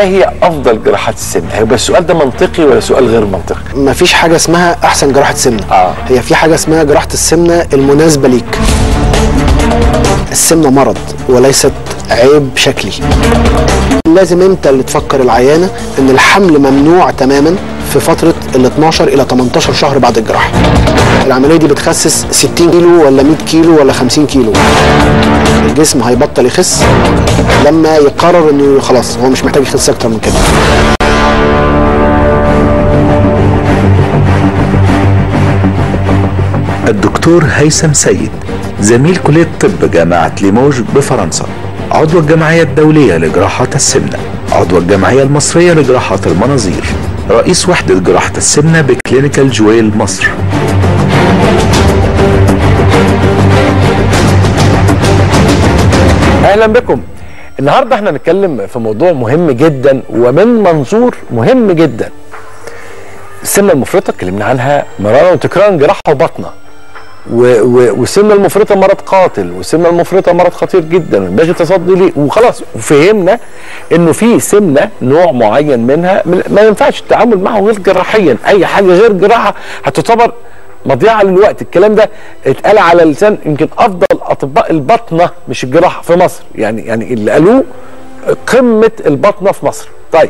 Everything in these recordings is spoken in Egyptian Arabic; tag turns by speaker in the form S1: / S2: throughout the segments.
S1: هي افضل جراحات السمنه هيبقى السؤال ده منطقي ولا سؤال غير منطقي
S2: ما فيش حاجه اسمها احسن جراحه سمنه
S1: آه.
S2: هي في حاجه اسمها جراحه السمنه المناسبه ليك السمنه مرض وليست عيب شكلي لازم انت اللي تفكر العيانه ان الحمل ممنوع تماما في فتره ال 12 الى 18 شهر بعد الجراحه العمليه دي بتخسس 60 كيلو ولا 100 كيلو ولا 50 كيلو الجسم هيبطل يخس لما يقرر انه خلاص هو مش محتاج يخس اكتر من كده
S3: الدكتور هيثم سيد زميل كلية طب جامعة ليموج بفرنسا عضو الجمعية الدولية لجراحات السمنة عضو الجمعية المصرية لجراحات المناظير رئيس وحدة جراحة السمنة بكلينيكال جويل مصر
S1: اهلا بكم النهارده احنا هنتكلم في موضوع مهم جدا ومن منظور مهم جدا السمنه المفرطه اتكلمنا عنها مرارا وتكرارا جراحه وبطنه و- و- والسمنه المفرطه مرض قاتل والسمنه المفرطه مرض خطير جدا وينبغي التصدي ليه وخلاص وفهمنا انه في سمنه نوع معين منها من- ما ينفعش التعامل معه غير جراحيا اي حاجه غير جراحه هتعتبر مضيعه للوقت الكلام ده اتقال على لسان يمكن افضل اطباء البطنه مش الجراحه في مصر يعني يعني اللي قالوه قمه البطنه في مصر طيب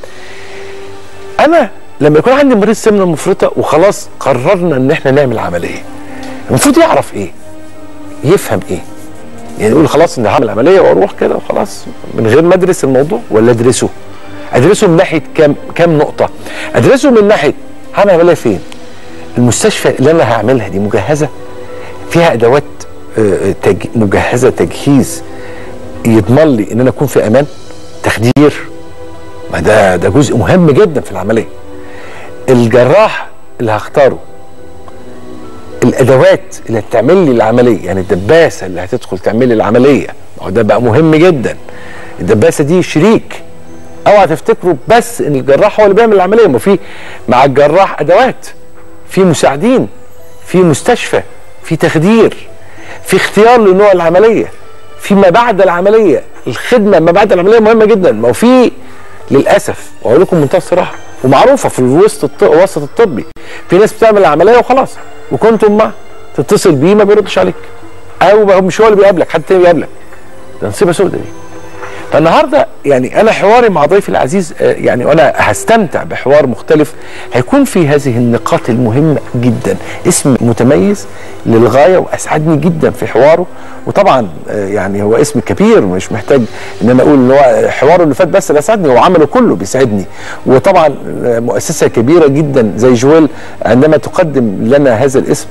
S1: انا لما يكون عندي مريض سمنه مفرطه وخلاص قررنا ان احنا نعمل عمليه المفروض يعرف ايه يفهم ايه يعني يقول خلاص ان هعمل عمليه واروح كده وخلاص من غير ما ادرس الموضوع ولا ادرسه ادرسه من ناحيه كام كام نقطه ادرسه من ناحيه هعمل عمليه فين المستشفى اللي انا هعملها دي مجهزه فيها ادوات آه، تج... مجهزه تجهيز يضمن لي ان انا اكون في امان تخدير ما ده ده جزء مهم جدا في العمليه الجراح اللي هختاره الادوات اللي هتعمل لي العمليه يعني الدباسه اللي هتدخل تعمل لي العمليه ما هو ده بقى مهم جدا الدباسه دي شريك اوعى تفتكروا بس ان الجراح هو اللي بيعمل العمليه ما في مع الجراح ادوات في مساعدين في مستشفى في تخدير في اختيار لنوع العمليه في ما بعد العمليه الخدمه ما بعد العمليه مهمه جدا ما هو في للاسف واقول لكم منتهى الصراحه ومعروفه في الوسط الط- الوسط الطبي في ناس بتعمل العمليه وخلاص وكنتم معه تتصل بيه ما بيردش عليك او ما هو مش هو اللي بيقابلك حد تاني بيقابلك ده نصيبه سودة دي فالنهارده يعني انا حواري مع ضيفي العزيز آه، يعني وانا هستمتع بحوار مختلف هيكون في هذه النقاط المهمه جدا اسم متميز للغايه واسعدني جدا في حواره وطبعا آه، يعني هو اسم كبير مش محتاج ان انا اقول ان هو حواره اللي فات بس اللي اسعدني هو عمله كله بيسعدني وطبعا آه، مؤسسه كبيره جدا زي جويل عندما تقدم لنا هذا الاسم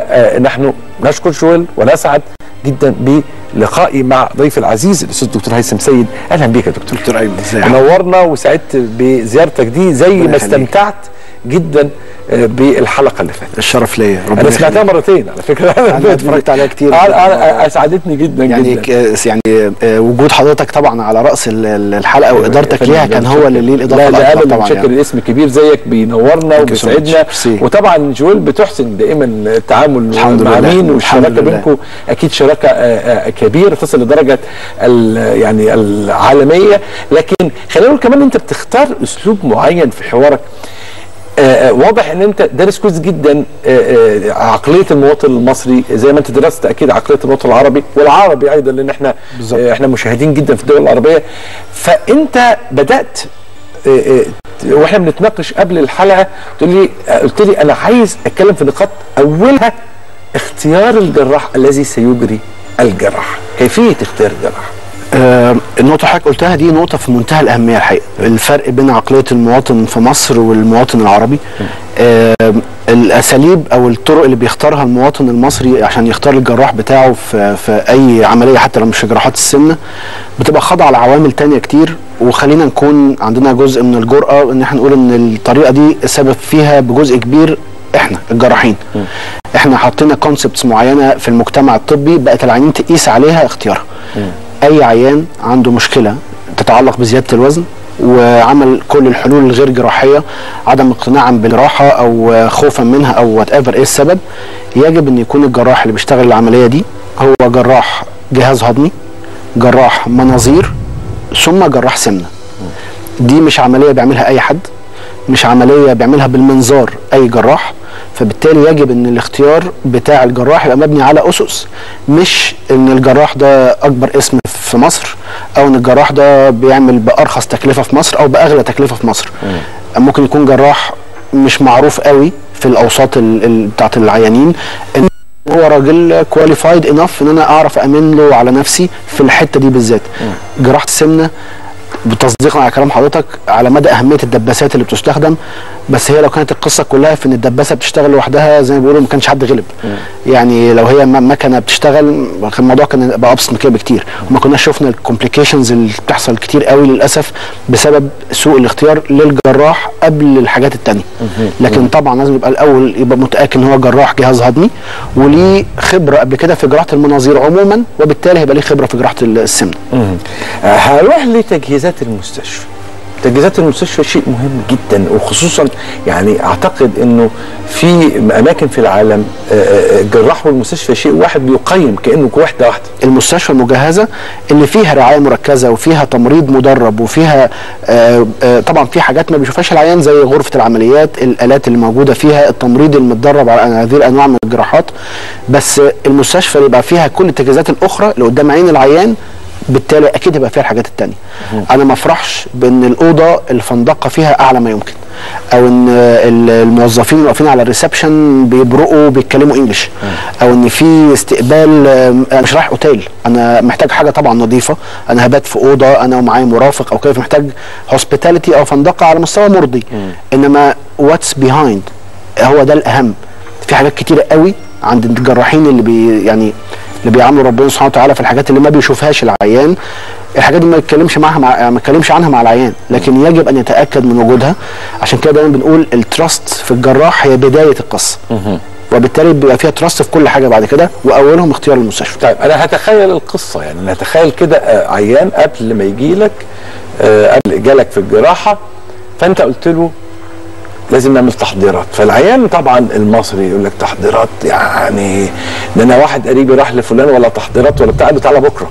S1: فنحن نشكر جويل ونسعد جدا بلقائي مع ضيفي العزيز الاستاذ الدكتور هيثم سيد اهلا بيك يا دكتور
S2: دكتور ايمن ازاي
S1: نورنا وسعدت بزيارتك دي زي
S2: ربنا
S1: ما
S2: يخليك.
S1: استمتعت جدا آه، بالحلقه اللي فاتت
S2: الشرف ليا ربنا
S1: انا سمعتها
S2: يخليك.
S1: مرتين على فكره
S2: أنا اتفرجت عليها كتير.
S1: آه، آه، اسعدتني جدا
S2: يعني
S1: جدا
S2: ك- يعني آه، وجود حضرتك طبعا على راس ال- ال- الحلقه وادارتك
S1: فندم،
S2: ليها كان
S1: ده
S2: هو اللي ليه
S1: لا
S2: الاضافه
S1: لا
S2: الاكبر
S1: ابدا
S2: طبعا
S1: متشكر
S2: يعني.
S1: الاسم كبير زيك بينورنا
S2: Thank you so
S1: وبيسعدنا
S2: much. Merci.
S1: وطبعا جويل بتحسن دائما التعامل
S2: الحمد
S1: مع
S2: لله.
S1: مين والشراكه
S2: الحمد لله.
S1: بينكم اكيد شراكه آه، آه، كبيره تصل لدرجه ال- يعني العالميه لكن خلينا نقول كمان انت بتختار اسلوب معين في حوارك آه، آه، واضح ان انت دارس كويس جدا آه، آه، عقليه المواطن المصري زي ما انت درست اكيد عقليه المواطن العربي والعربي ايضا لان احنا
S2: بالظبط.
S1: آه، احنا مشاهدين جدا في الدول العربيه فانت بدات آه، آه، واحنا بنتناقش قبل الحلقه تقول لي آه، قلت لي انا عايز اتكلم في نقاط اولها اختيار الجراح الذي سيجري الجراحه كيفيه اختيار الجراح
S2: آه، النقطة حضرتك قلتها دي نقطة في منتهى الأهمية الحقيقة الفرق بين عقلية المواطن في مصر والمواطن العربي آه، الأساليب أو الطرق اللي بيختارها المواطن المصري عشان يختار الجراح بتاعه في, في أي عملية حتى لو مش في جراحات السمنة بتبقى خاضعة لعوامل تانية كتير وخلينا نكون عندنا جزء من الجرأة إن احنا نقول إن الطريقة دي السبب فيها بجزء كبير احنا الجراحين احنا حطينا كونسبتس معينه في المجتمع الطبي بقت العيانين تقيس عليها اختيارها اي عيان عنده مشكله تتعلق بزياده الوزن وعمل كل الحلول الغير جراحيه عدم اقتناعا بالجراحه او خوفا منها او وات ايفر ايه السبب يجب ان يكون الجراح اللي بيشتغل العمليه دي هو جراح جهاز هضمي جراح مناظير ثم جراح سمنه دي مش عمليه بيعملها اي حد مش عمليه بيعملها بالمنظار اي جراح فبالتالي يجب ان الاختيار بتاع الجراح يبقى مبني على اسس مش ان الجراح ده اكبر اسم في مصر او ان الجراح ده بيعمل بارخص تكلفه في مصر او باغلى تكلفه في مصر ممكن يكون جراح مش معروف قوي في الاوساط ال- ال- بتاعت العيانين ان هو راجل كواليفايد انف ان انا اعرف امن له على نفسي في الحته دي بالذات جراحه السمنه بتصديقا على كلام حضرتك على مدى اهميه الدباسات اللي بتستخدم بس هي لو كانت القصه كلها في ان الدباسه بتشتغل لوحدها زي ما بيقولوا ما كانش حد غلب يعني لو هي م- مكنه بتشتغل كان الموضوع كان بقى ابسط من كده بكتير وما كناش شفنا الكومبليكيشنز اللي بتحصل كتير قوي للاسف بسبب سوء الاختيار للجراح قبل الحاجات التانية لكن طبعا لازم يبقى الاول يبقى متاكد ان هو جراح جهاز هضمي وليه خبره قبل كده في جراحه المناظير عموما وبالتالي هيبقى ليه خبره في جراحه السمنه
S1: آه، هروح لتجهيزات المستشفى تجهيزات المستشفى شيء مهم جدا وخصوصا يعني اعتقد انه في اماكن في العالم آه، آه، الجراح والمستشفى شيء واحد بيقيم كانه وحده واحده
S2: المستشفى المجهزه اللي فيها رعايه مركزه وفيها تمريض مدرب وفيها آه، آه، طبعا في حاجات ما بيشوفهاش العيان زي غرفه العمليات الالات اللي موجوده فيها التمريض المتدرب على هذه الانواع من الجراحات بس المستشفى اللي يبقى فيها كل التجهيزات الاخرى اللي قدام عين العيان بالتالي اكيد يبقى فيها الحاجات التانية انا ما افرحش بان الاوضه الفندقه فيها اعلى ما يمكن او ان ال- الموظفين اللي واقفين على الريسبشن بيبرقوا بيتكلموا انجلش او ان في استقبال آم، انا مش رايح اوتيل انا محتاج حاجه طبعا نظيفه انا هبات في اوضه انا ومعايا مرافق او كده فمحتاج هوسبيتاليتي او فندقه على مستوى مرضي انما واتس بيهايند هو ده الاهم في حاجات كتيره قوي عند الجراحين اللي بي يعني اللي بيعاملوا ربنا سبحانه وتعالى في الحاجات اللي ما بيشوفهاش العيان الحاجات دي ما يتكلمش معاها مع ما يتكلمش عنها مع العيان لكن يجب ان يتاكد من وجودها عشان كده دايما بنقول التراست في الجراح هي بدايه القصه وبالتالي بيبقى فيها تراست في كل حاجه بعد كده واولهم اختيار المستشفى
S1: طيب انا هتخيل القصه يعني انا هتخيل كده آه، عيان قبل ما يجي لك آه، قبل جالك في الجراحه فانت قلت له لازم نعمل تحضيرات فالعيان طبعا المصري يقول لك تحضيرات يعني ده انا واحد قريبي راح لفلان ولا تحضيرات ولا بتاع قال له تعالى بكره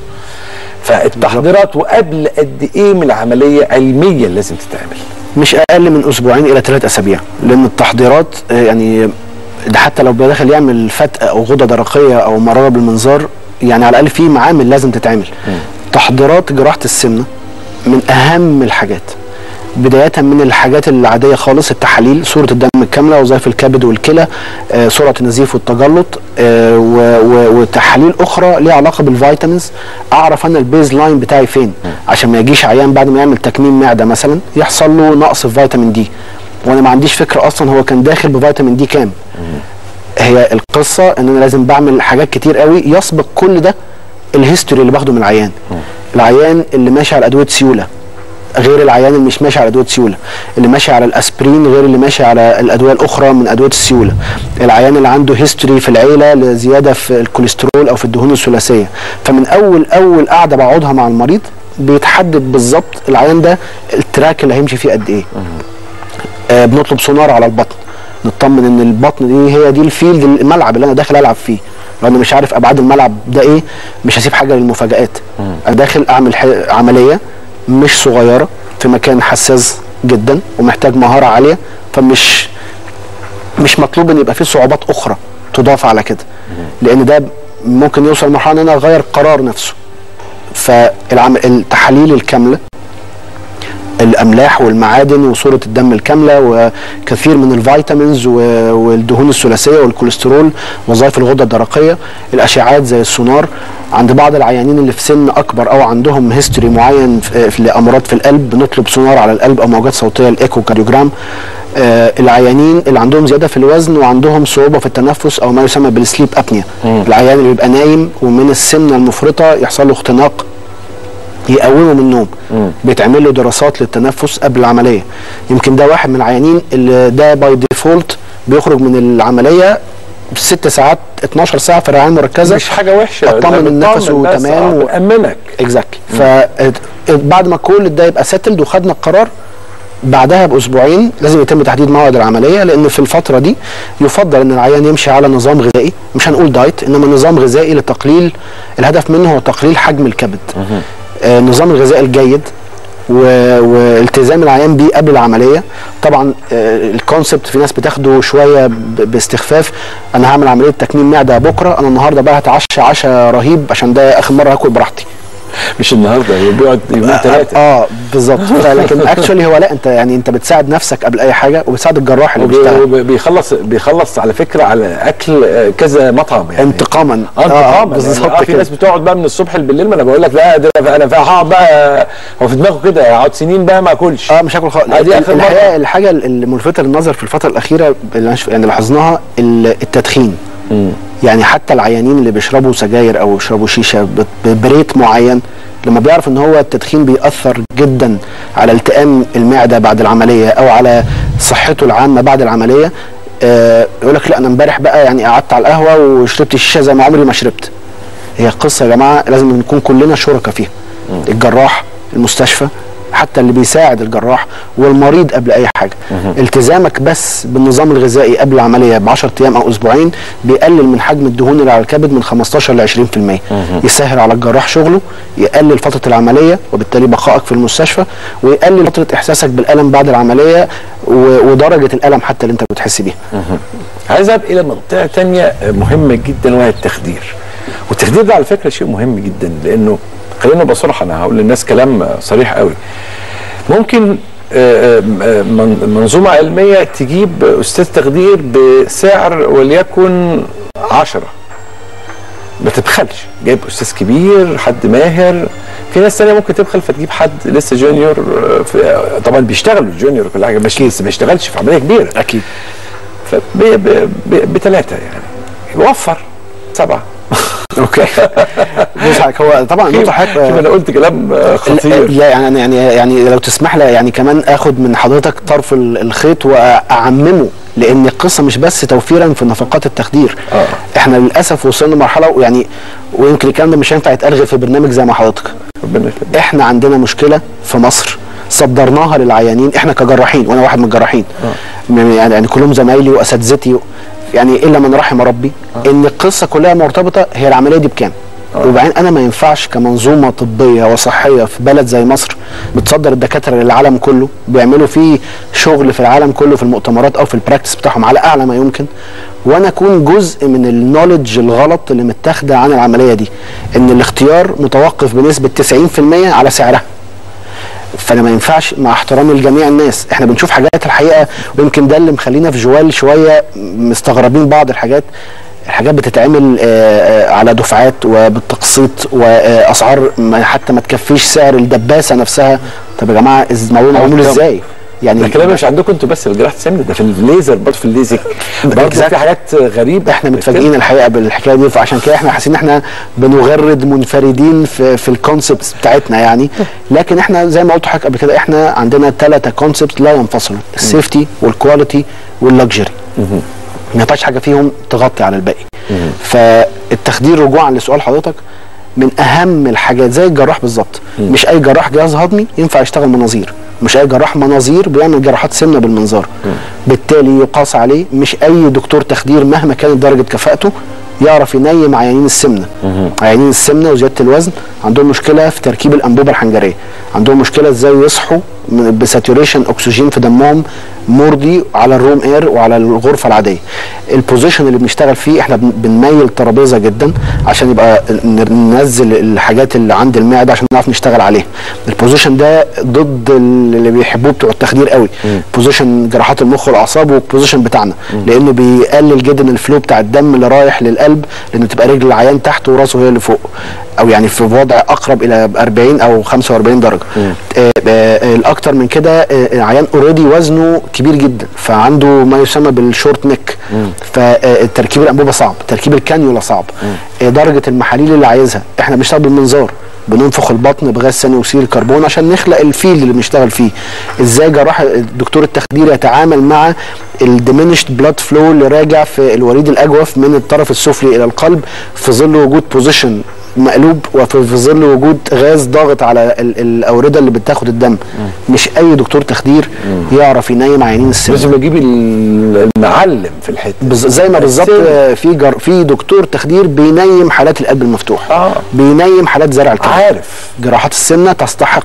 S1: فالتحضيرات وقبل قد ايه من العمليه علميا لازم تتعمل
S2: مش اقل من اسبوعين الى ثلاث اسابيع لان التحضيرات آه، يعني ده حتى لو داخل يعمل فتق او غده درقيه او مراره بالمنظار يعني على الاقل في معامل لازم تتعمل تحضيرات جراحه السمنه من اهم الحاجات بداية من الحاجات العادية خالص التحاليل صورة الدم الكاملة وظائف الكبد والكلى آه، سرعة النزيف والتجلط آه، و- و- وتحاليل أخرى ليها علاقة بالفيتامينز أعرف أنا البيز لاين بتاعي فين عشان ما يجيش عيان بعد ما يعمل تكميم معدة مثلا يحصل له نقص في فيتامين دي وأنا ما عنديش فكرة أصلا هو كان داخل بفيتامين دي كام هي القصة إن أنا لازم بعمل حاجات كتير قوي يسبق كل ده الهيستوري اللي باخده من العيان العيان اللي ماشي على أدوية سيولة غير العيان اللي مش ماشي على ادويه سيوله اللي ماشي على الاسبرين غير اللي ماشي على الادويه الاخرى من ادويه السيوله العيان اللي عنده هيستوري في العيله لزياده في الكوليسترول او في الدهون الثلاثيه فمن اول اول قعده بقعدها مع المريض بيتحدد بالظبط العيان ده التراك اللي هيمشي فيه قد ايه آه بنطلب سونار على البطن نطمن ان البطن دي هي دي الفيلد الملعب اللي انا داخل العب فيه لو انا مش عارف ابعاد الملعب ده ايه مش هسيب حاجه للمفاجات انا داخل اعمل ح- عمليه مش صغيره في مكان حساس جدا ومحتاج مهاره عاليه فمش مش مطلوب ان يبقى فيه صعوبات اخرى تضاف على كده لان ده ممكن يوصل لمرحله ان انا اغير القرار نفسه فالتحاليل الكامله الاملاح والمعادن وصوره الدم الكامله وكثير من الفيتامينز و- والدهون الثلاثيه والكوليسترول وظائف الغده الدرقيه الاشعاعات زي السونار عند بعض العيانين اللي في سن اكبر او عندهم هيستوري معين في في لامراض في القلب بنطلب سونار على القلب او موجات صوتيه الايكو كارديوجرام آه العيانين اللي عندهم زياده في الوزن وعندهم صعوبه في التنفس او ما يسمى بالسليب ابنيا العيان اللي بيبقى نايم ومن السمنه المفرطه يحصل له اختناق يقومه من النوم بيتعمل له دراسات للتنفس قبل العمليه يمكن ده واحد من العيانين اللي ده باي ديفولت بيخرج من العمليه ست ساعات 12 ساعه في الرعايه المركزه
S1: مش حاجه وحشه
S2: أطمن
S1: ده
S2: إن
S1: بتطمن
S2: نفسه
S1: بس،
S2: تمام
S1: آه،
S2: و-
S1: بتامنك
S2: اكزاكتلي فبعد ما كل ده يبقى سيتلد وخدنا القرار بعدها باسبوعين لازم يتم تحديد موعد العمليه لان في الفتره دي يفضل ان العيان يمشي على نظام غذائي مش هنقول دايت انما نظام غذائي لتقليل الهدف منه هو تقليل حجم الكبد آه النظام الغذائي الجيد و- والتزام العيان بيه قبل العمليه طبعا آه، الكونسبت في ناس بتاخده شويه ب- باستخفاف انا هعمل عمليه تكميم معده بكره انا النهارده بقى هتعشى عشاء رهيب عشان ده اخر مره هاكل براحتي
S1: مش النهارده هو بيقعد يومين ثلاثه
S2: اه بالظبط لكن اكشولي هو لا انت يعني انت بتساعد نفسك قبل اي حاجه وبتساعد الجراح اللي بيشتغل
S1: وبيخلص بيخلص على فكره على اكل آه، كذا مطعم يعني
S2: انتقاما
S1: اه انتقاما
S2: بالظبط
S1: يعني آه في
S2: كده
S1: ناس بتقعد بقى من الصبح بالليل ما انا بقول لك لا ده انا أنا هقعد بقى هو في دماغه كده هقعد سنين بقى ما اكلش
S2: اه مش هاكل خالص
S1: آه، دي آخر
S2: الحقيقه
S1: مرة.
S2: الحاجه الملفته للنظر في الفتره الاخيره اللي أنا- يعني لاحظناها ال- التدخين يعني حتى العيانين اللي بيشربوا سجاير او بيشربوا شيشه ب- ب- بريت معين لما بيعرف ان هو التدخين بيأثر جدا على التئام المعده بعد العمليه او على صحته العامه بعد العمليه آه يقول لك لا انا امبارح بقى يعني قعدت على القهوه وشربت الشيشه زي ما عمري ما شربت هي قصه يا جماعه لازم نكون كلنا شركاء فيها الجراح المستشفى حتى اللي بيساعد الجراح والمريض قبل اي حاجه التزامك بس بالنظام الغذائي قبل العمليه ب 10 ايام او اسبوعين بيقلل من حجم الدهون اللي على الكبد من 15 ل 20% يسهل على الجراح شغله يقلل فتره العمليه وبالتالي بقائك في المستشفى ويقلل فتره احساسك بالالم بعد العمليه و- ودرجه الالم حتى اللي انت بتحس بيها
S1: عايز اذهب الى منطقه تانية مهمه جدا وهي التخدير والتخدير ده على فكره شيء مهم جدا لانه خلينا نبقى صراحه انا هقول للناس كلام صريح قوي ممكن آه، آه، من- منظومه علميه تجيب استاذ تخدير بسعر وليكن عشرة ما تبخلش جايب استاذ كبير حد ماهر في ناس تانية ممكن تبخل فتجيب حد لسه جونيور آه، في- طبعا بيشتغلوا جونيور وكل حاجه بس بس ما يشتغلش في عمليه كبيره
S2: اكيد
S1: بثلاثه يعني يوفر سبعه
S2: اوكي بص حضرتك، هو طبعا النقطه حضرتك
S1: شوف انا قلت كلام آه، خطير
S2: لا يعني يعني يعني لو تسمح لي يعني كمان اخد من حضرتك طرف ال- الخيط واعممه لان القصه مش بس توفيرا في نفقات التخدير
S1: آه.
S2: احنا للاسف وصلنا لمرحله ويعني ويمكن الكلام ده مش هينفع يتقال غير في برنامج زي ما حضرتك
S1: ربنا يخليك
S2: احنا عندنا مشكله في مصر صدرناها للعيانين احنا كجراحين وانا واحد من الجراحين م- يعني يعني كلهم زمايلي واساتذتي و- يعني الا من رحم ربي ان القصه كلها مرتبطه هي العمليه دي بكام وبعدين انا ما ينفعش كمنظومه طبيه وصحيه في بلد زي مصر بتصدر الدكاتره للعالم كله بيعملوا فيه شغل في العالم كله في المؤتمرات او في البراكتس بتاعهم على اعلى ما يمكن وانا اكون جزء من النولج الغلط اللي متاخده عن العمليه دي ان الاختيار متوقف بنسبه 90% على سعرها فانا ما ينفعش مع احترامي لجميع الناس احنا بنشوف حاجات الحقيقه ويمكن ده اللي مخلينا في جوال شويه مستغربين بعض الحاجات الحاجات بتتعمل آه، آه، على دفعات وبالتقسيط واسعار ما- حتى ما تكفيش سعر الدباسه نفسها طب يا جماعه إز- الموضوع معمول
S1: طب-
S2: ازاي؟ يعني
S1: ده كلام مش عندكم انتوا بس في جراحه السمن ده في الليزر برضه في الليزك برضه
S2: Exactly.
S1: في حاجات غريبه
S2: احنا متفاجئين الحقيقه بالحكايه دي فعشان كده احنا حاسين ان احنا بنغرد منفردين في في الكونسبتس بتاعتنا يعني لكن احنا زي ما قلت لحضرتك قبل كده احنا عندنا ثلاثه كونسبتس لا ينفصلوا السيفتي والكواليتي واللكجري ما ينفعش حاجه فيهم تغطي على الباقي فالتخدير رجوعا لسؤال حضرتك من اهم الحاجات زي الجراح بالظبط مش اي جراح جهاز هضمي ينفع يشتغل مناظير مش اي جراح مناظير بيعمل جراحات سمنه بالمنظار بالتالي يقاس عليه مش اي دكتور تخدير مهما كانت درجه كفاءته يعرف ينيم عيانين السمنه عيانين السمنه وزياده الوزن عندهم مشكله في تركيب الانبوبه الحنجريه عندهم مشكله ازاي يصحوا من- بساتوريشن اكسجين في دمهم مرضي على الروم اير وعلى الغرفه العاديه البوزيشن اللي بنشتغل فيه احنا بن- بنميل ترابيزه جدا عشان يبقى ن- ننزل الحاجات اللي عند المعده عشان نعرف نشتغل عليها البوزيشن ده ضد اللي بيحبوه بتوع التخدير قوي بوزيشن جراحات المخ والاعصاب والبوزيشن بتاعنا لانه بيقلل جدا الفلو بتاع الدم اللي رايح للقلب لان تبقى رجل العيان تحت وراسه هي اللي فوق او يعني في وضع اقرب الى 40 او 45 درجه آه، آه، الاكتر من كده آه، العيان اوريدي وزنه كبير جدا فعنده ما يسمى بالشورت نيك فتركيب الانبوبه صعب تركيب الكانيولا صعب آه، درجه المحاليل اللي عايزها احنا بنشتغل بالمنظار بننفخ البطن بغاز ثاني اكسيد الكربون عشان نخلق الفيل اللي بنشتغل فيه ازاي جراح دكتور التخدير يتعامل مع الديمينشد بلاد فلو اللي راجع في الوريد الاجوف من الطرف السفلي الى القلب في ظل وجود بوزيشن مقلوب وفي في ظل وجود غاز ضاغط على ال- الاورده اللي بتاخد الدم مش اي دكتور تخدير يعرف ينيم عيانين السن
S1: لازم اجيب ال- المعلم في الحته
S2: بز- زي ما بالظبط
S1: السن.
S2: آه، في جر... في دكتور تخدير بينيم حالات القلب المفتوح
S1: آه.
S2: بينيم حالات زرع الكبد
S1: عارف
S2: جراحات السمنه تستحق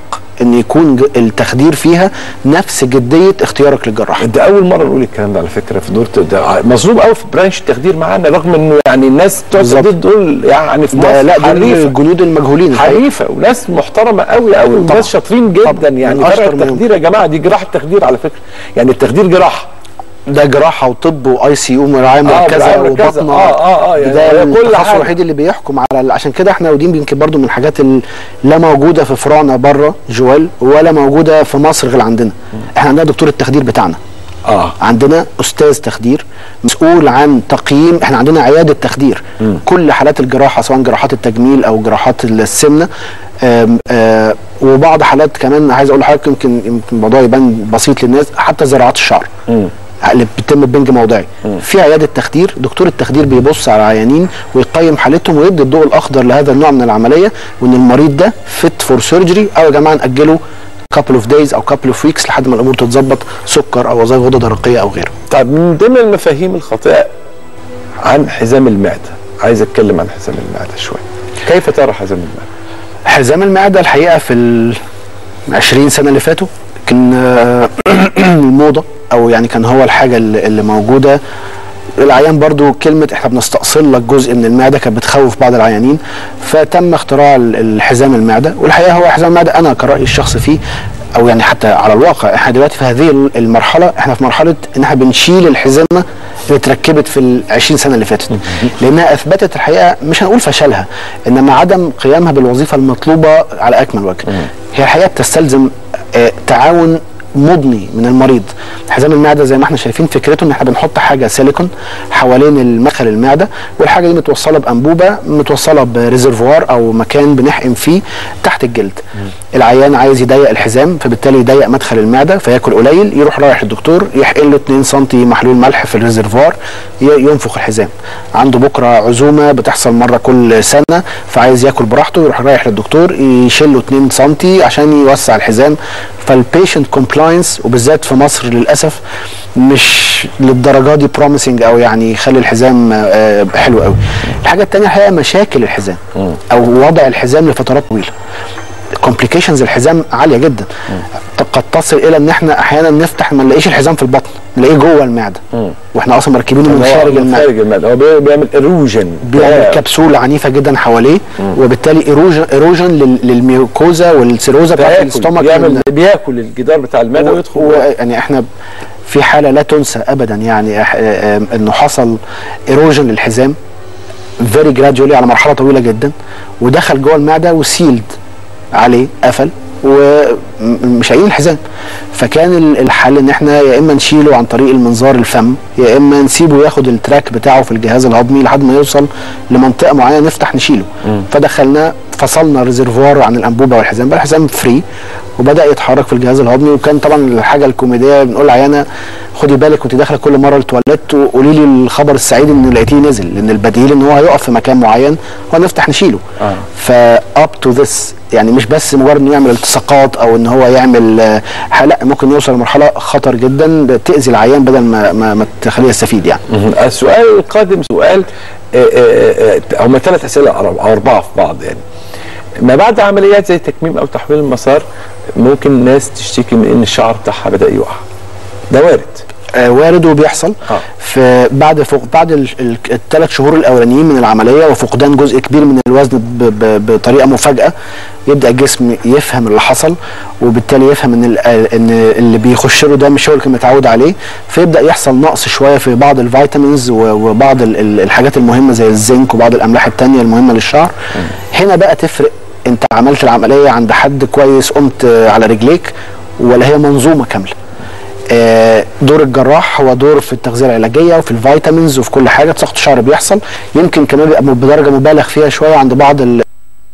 S2: ان يكون ج- التخدير فيها نفس جديه اختيارك للجراح
S1: ده اول مره نقول الكلام ده على فكره في دور ده مظلوم قوي في برانش التخدير معانا رغم انه يعني الناس بتوع
S2: بالظبط.
S1: التخدير دول يعني في
S2: ده
S1: مصر
S2: لا دول
S1: حريفه
S2: الجنود المجهولين الحقيقة.
S1: حريفه وناس محترمه قوي قوي
S2: طبعا.
S1: وناس شاطرين جدا
S2: طبعا.
S1: يعني
S2: من أشطر
S1: فرق
S2: منهم.
S1: التخدير يا جماعه دي جراحه تخدير على فكره يعني التخدير جراحه
S2: ده جراحه وطب واي سي يو رعايه مركزه
S1: رعاية مركزة.
S2: وبطنه
S1: آه، آه، آه، يعني
S2: ده
S1: كل
S2: التخصص
S1: حاجة.
S2: الوحيد اللي بيحكم على ال- عشان كده احنا ودي يمكن برضو من الحاجات اللي لا موجوده في فروعنا بره جوال ولا موجوده في مصر غير عندنا احنا عندنا دكتور التخدير بتاعنا
S1: اه
S2: عندنا استاذ تخدير مسؤول عن تقييم احنا عندنا عياده تخدير كل حالات الجراحه سواء جراحات التجميل او جراحات السمنه آم، آه، وبعض حالات كمان عايز اقول لحضرتك يمكن يمكن الموضوع يبان بسيط للناس حتى زراعات الشعر اللي بتتم ببنج موضعي في عياده تخدير دكتور التخدير بيبص على العيانين ويقيم حالتهم ويدي الضوء الاخضر لهذا النوع من العمليه وان المريض ده فيت فور سيرجري او يا جماعه ناجله كابل اوف دايز او كابل اوف ويكس لحد ما الامور تتظبط سكر او وظائف غده درقيه او غيره
S1: طيب من ضمن المفاهيم الخاطئه عن حزام المعده عايز اتكلم عن حزام المعده شويه كيف ترى حزام المعده
S2: حزام المعده الحقيقه في ال 20 سنه اللي فاتوا كان آه، الموضه او يعني كان هو الحاجه اللي اللي موجوده العيان برضو كلمة احنا بنستأصل لك جزء من المعدة كانت بتخوف بعض العيانين فتم اختراع ال- الحزام المعدة والحقيقة هو حزام المعدة أنا كرأيي الشخصي فيه أو يعني حتى على الواقع احنا دلوقتي في هذه المرحلة احنا في مرحلة ان احنا بنشيل الحزامة اللي اتركبت في ال 20 سنة اللي فاتت لأنها أثبتت الحقيقة مش هنقول فشلها إنما عدم قيامها بالوظيفة المطلوبة على أكمل وجه هي الحقيقة بتستلزم آه، تعاون مضني من المريض حزام المعده زي ما احنا شايفين فكرته ان احنا بنحط حاجه سيليكون حوالين المدخل المعده والحاجه دي متوصله بانبوبه متوصله بريزرفوار او مكان بنحقن فيه تحت الجلد العيان عايز يضيق الحزام فبالتالي يضيق مدخل المعده فياكل قليل يروح رايح للدكتور يحقن له 2 سم محلول ملح في الريزرفوار ي- ينفخ الحزام عنده بكره عزومه بتحصل مره كل سنه فعايز ياكل براحته يروح رايح للدكتور يشيل له 2 سم عشان يوسع الحزام فالبيشنت كومبلاينس وبالذات في مصر للاسف مش للدرجه دي بروميسنج او يعني يخلي الحزام آه، حلو قوي الحاجه الثانيه هي مشاكل الحزام او وضع الحزام لفترات طويله كومبليكيشنز الحزام عاليه جدا قد تصل الى ان احنا احيانا نفتح ما نلاقيش الحزام في البطن نلاقيه جوه المعده واحنا اصلا مركبينه من
S1: هو
S2: خارج
S1: من
S2: المعده
S1: خارج المعده هو بي- بيعمل اروجن
S2: بيعمل كبسوله عنيفه جدا حواليه وبالتالي ايروجن ايروجن لل- للميوكوزا والسيروزا بتاعت
S1: بياكل
S2: الاستومك
S1: بيعمل
S2: من-
S1: بياكل الجدار بتاع المعده
S2: و-
S1: ويدخل
S2: و-
S1: جوه.
S2: يعني احنا في حاله لا تنسى ابدا يعني إح- آه، آه، انه حصل ايروجن للحزام فيري جراديولي على مرحله طويله جدا ودخل جوه المعده وسيلد عليه قفل ومش لاقيين الحزام فكان ال- الحل ان احنا يا اما نشيله عن طريق المنظار الفم يا اما نسيبه ياخد التراك بتاعه في الجهاز الهضمي لحد ما يوصل لمنطقه معينه نفتح نشيله فدخلنا فصلنا الريزرفوار عن الانبوبه والحزام بقى الحزام فري وبدا يتحرك في الجهاز الهضمي وكان طبعا الحاجه الكوميديه بنقول لعيانه خدي بالك وانت داخله كل مره التواليت وقولي لي الخبر السعيد ان لقيتيه نزل لان البديل ان هو هيقف في مكان معين وهنفتح نشيله
S1: آه.
S2: فاب تو ذس يعني مش بس مجرد انه يعمل التصاقات او ان هو يعمل آه، حاجة، لا ممكن يوصل لمرحله خطر جدا تاذي العيان بدل ما ما, ما تخليه يستفيد يعني
S1: مهم. السؤال القادم سؤال آه، آه، آه، هما ثلاث اسئله او اربعه في بعض يعني ما بعد عمليات زي تكميم او تحويل المسار ممكن الناس تشتكي من ان الشعر بتاعها بدا يقع ده وارد
S2: آه، وارد وبيحصل
S1: آه.
S2: في بعد فوق بعد الثلاث شهور الاولانيين من العمليه وفقدان جزء كبير من الوزن ب- ب- بطريقه مفاجاه يبدا الجسم يفهم اللي حصل وبالتالي يفهم ان ال- ان اللي بيخش له ده مش هو اللي كان متعود عليه فيبدا يحصل نقص شويه في بعض الفيتامينز و- وبعض ال- ال- الحاجات المهمه زي الزنك وبعض الاملاح التانية المهمه للشعر هنا بقى تفرق انت عملت العمليه عند حد كويس قمت آه، على رجليك ولا هي منظومه كامله آه، دور الجراح هو دور في التغذيه العلاجيه وفي الفيتامينز وفي كل حاجه تساقط الشعر بيحصل يمكن كمان بيبقى بدرجه مبالغ فيها شويه عند بعض ال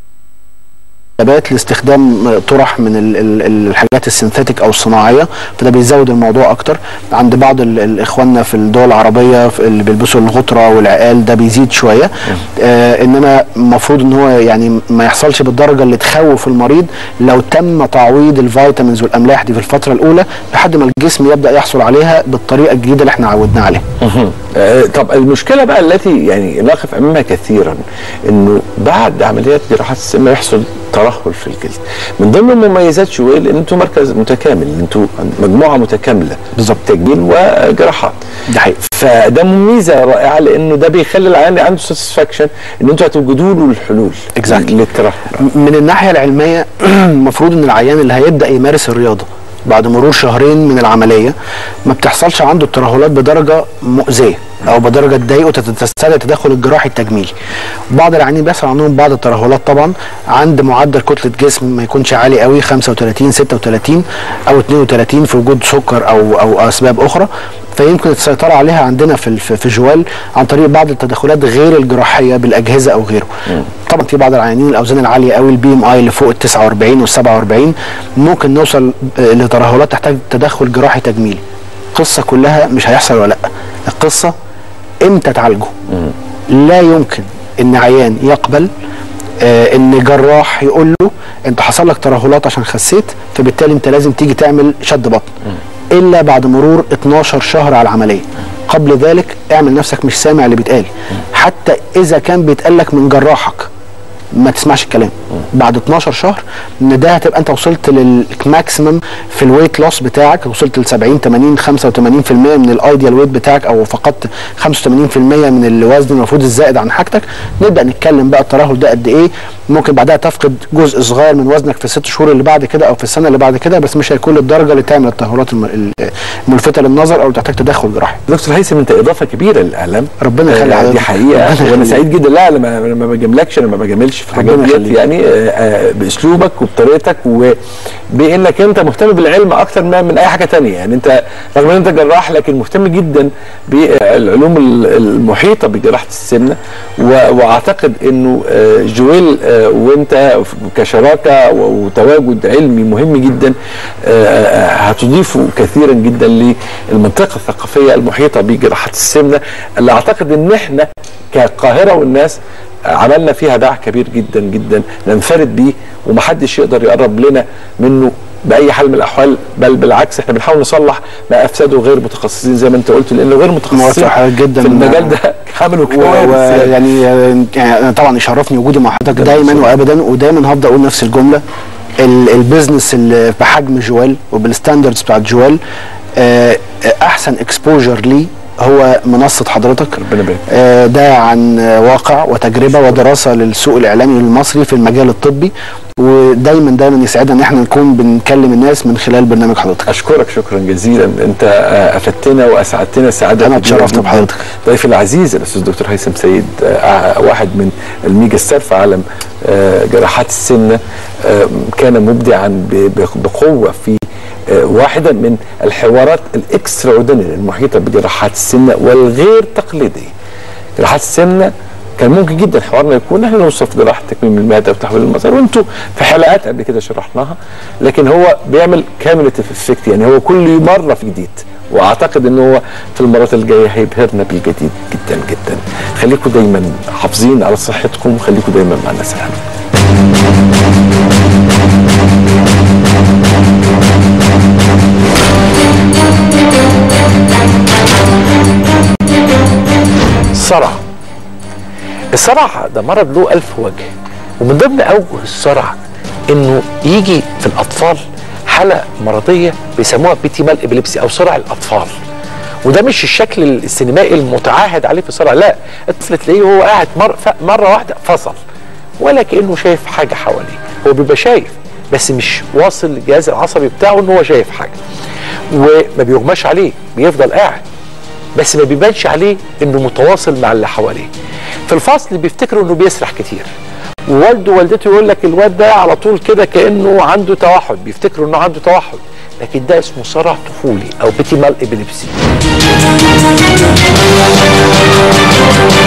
S2: لاستخدام طرح من ال- ال- الحاجات السينثيتك او الصناعيه فده بيزود الموضوع اكتر عند بعض ال- الاخواننا في الدول العربيه في- اللي بيلبسوا الغطره والعقال ده بيزيد شويه آه انما المفروض ان هو يعني ما يحصلش بالدرجه اللي تخوف المريض لو تم تعويض الفيتامينز والاملاح دي في الفتره الاولى لحد ما الجسم يبدا يحصل عليها بالطريقه الجديده اللي احنا عودناه عليها
S1: آه، طب المشكله بقى التي يعني نقف امامها كثيرا انه بعد عمليات جراحات السمنه يحصل ترهل في الجلد من ضمن مميزات جويل ان انتوا مركز متكامل انتوا مجموعه متكامله
S2: بالظبط.
S1: تجميل وجراحات
S2: ده حقيقي
S1: فده ميزه رائعه لانه ده بيخلي العيان عنده ساتسفاكشن ان انتوا هتوجدوا له الحلول
S2: Exactly.
S1: للترهل
S2: من الناحيه العلميه المفروض ان العيان اللي هيبدا يمارس الرياضه بعد مرور شهرين من العمليه ما بتحصلش عنده الترهلات بدرجه مؤذيه او بدرجه تضايقه تستدعي التدخل الجراحي التجميلي. بعض العيانين بيحصل عندهم بعض الترهلات طبعا عند معدل كتله جسم ما يكونش عالي قوي 35 36 او 32 في وجود سكر او او اسباب اخرى فيمكن السيطره عليها عندنا في الف- في جوال عن طريق بعض التدخلات غير الجراحيه بالاجهزه او غيره. طبعا في بعض العيانين الاوزان العاليه قوي البي ام اي اللي فوق ال 49 وال 47 ممكن نوصل آه، لترهلات تحتاج تدخل جراحي تجميلي. القصه كلها مش هيحصل ولا لا القصه امتى تعالجه لا يمكن ان عيان يقبل آه ان جراح يقول له انت حصل لك ترهلات عشان خسيت فبالتالي انت لازم تيجي تعمل شد بطن الا بعد مرور 12 شهر على العمليه قبل ذلك اعمل نفسك مش سامع اللي بيتقال حتى اذا كان بيتقال لك من جراحك ما تسمعش الكلام بعد 12 شهر ان ده هتبقى انت وصلت للماكسيمم في الويت لوس بتاعك وصلت ل 70 80 85% من الايديال ويت بتاعك او فقدت 85% من الوزن المفروض الزائد عن حاجتك نبدا نتكلم بقى الترهل ده قد ايه ممكن بعدها تفقد جزء صغير من وزنك في الست شهور اللي بعد كده او في السنه اللي بعد كده بس مش هيكون للدرجه اللي تعمل الترهلات الم- الملفته للنظر او تحتاج تدخل جراحي
S1: دكتور هيثم انت اضافه كبيره للاعلام
S2: ربنا يخلي
S1: آه، دي
S2: حضرتك.
S1: حقيقه
S2: ربنا
S1: وانا
S2: يخليك.
S1: سعيد جدا لا انا ما- أنا ما بجاملكش انا ما بجاملش في الحاجات
S2: ربنا
S1: ديت
S2: يخليك.
S1: يعني آه، آه، باسلوبك وبطريقتك وبانك انت مهتم بالعلم اكتر ما من اي حاجه تانية يعني انت رغم ان انت جراح لكن مهتم جدا بالعلوم ال- المحيطه بجراحه السمنه و- واعتقد انه آه، جويل آه، وانت كشراكه و- وتواجد علمي مهم جدا آه، آه، هتضيفوا كثيرا جدا للمنطقه الثقافيه المحيطه بجراحه السمنه اللي اعتقد ان احنا كقاهره والناس عملنا فيها باع كبير جدا جدا ننفرد بيه ومحدش يقدر يقرب لنا منه باي حال من الاحوال بل بالعكس احنا بنحاول نصلح ما افسده غير متخصصين زي ما انت قلت لانه غير متخصصين
S2: موافق حضرتك جدا.
S1: في المجال ده عملوا كوارث يعني.
S2: ويعني يعني أنا طبعا يشرفني وجودي مع حضرتك دايما وابدا ودايما هفضل اقول نفس الجمله ال- البيزنس اللي بحجم جوال وبالستاندردز بتاعت جوال آه، آه، احسن اكسبوجر ليه هو منصه حضرتك
S1: ربنا يبارك.
S2: آه، ده عن آه، واقع وتجربه ودراسه للسوق الاعلامي المصري في المجال الطبي ودايما دايما يسعدنا ان احنا نكون بنكلم الناس من خلال برنامج حضرتك
S1: اشكرك شكرا جزيلا انت آه، افدتنا واسعدتنا سعاده
S2: أنا
S1: كبيرة
S2: اتشرفت
S1: جداً.
S2: بحضرتك.
S1: ضيفي العزيز الاستاذ دكتور هيثم سيد آه، واحد من الميجا ستار في عالم آه، جراحات السمنه آه، كان مبدعا ب- ب- بقوه في آه، واحده من الحوارات الاكسترا اوردينري المحيطه بجراحات السمنه والغير تقليديه جراحات السمنه كان ممكن جدا حوارنا يكون احنا نوصف جراحه تكميم المعده وتحويل المسار وانتم في حلقات قبل كده شرحناها لكن هو بيعمل كاميوليتيف افكت يعني هو كل مره في جديد واعتقد ان هو في المرات الجايه هيبهرنا بالجديد جدا جدا خليكم دايما حافظين على صحتكم خليكم دايما معنا سلام الصرع الصرع ده مرض له ألف وجه ومن ضمن أوجه الصرع إنه يجي في الأطفال حالة مرضية بيسموها بيتيمال إبليبسي أو صرع الأطفال وده مش الشكل السينمائي المتعاهد عليه في الصرع لا الطفل تلاقيه وهو قاعد مر ف- مرة واحدة فصل ولا كأنه شايف حاجة حواليه هو بيبقى شايف بس مش واصل للجهاز العصبي بتاعه ان هو شايف حاجة وما بيغماش عليه بيفضل قاعد بس ما بيبانش عليه انه متواصل مع اللي حواليه في الفصل بيفتكروا انه بيسرح كتير ووالده ووالدته يقول لك الواد ده على طول كده كانه عنده توحد بيفتكروا انه عنده توحد لكن ده اسمه صرع طفولي او بيتيمال ابيليبسي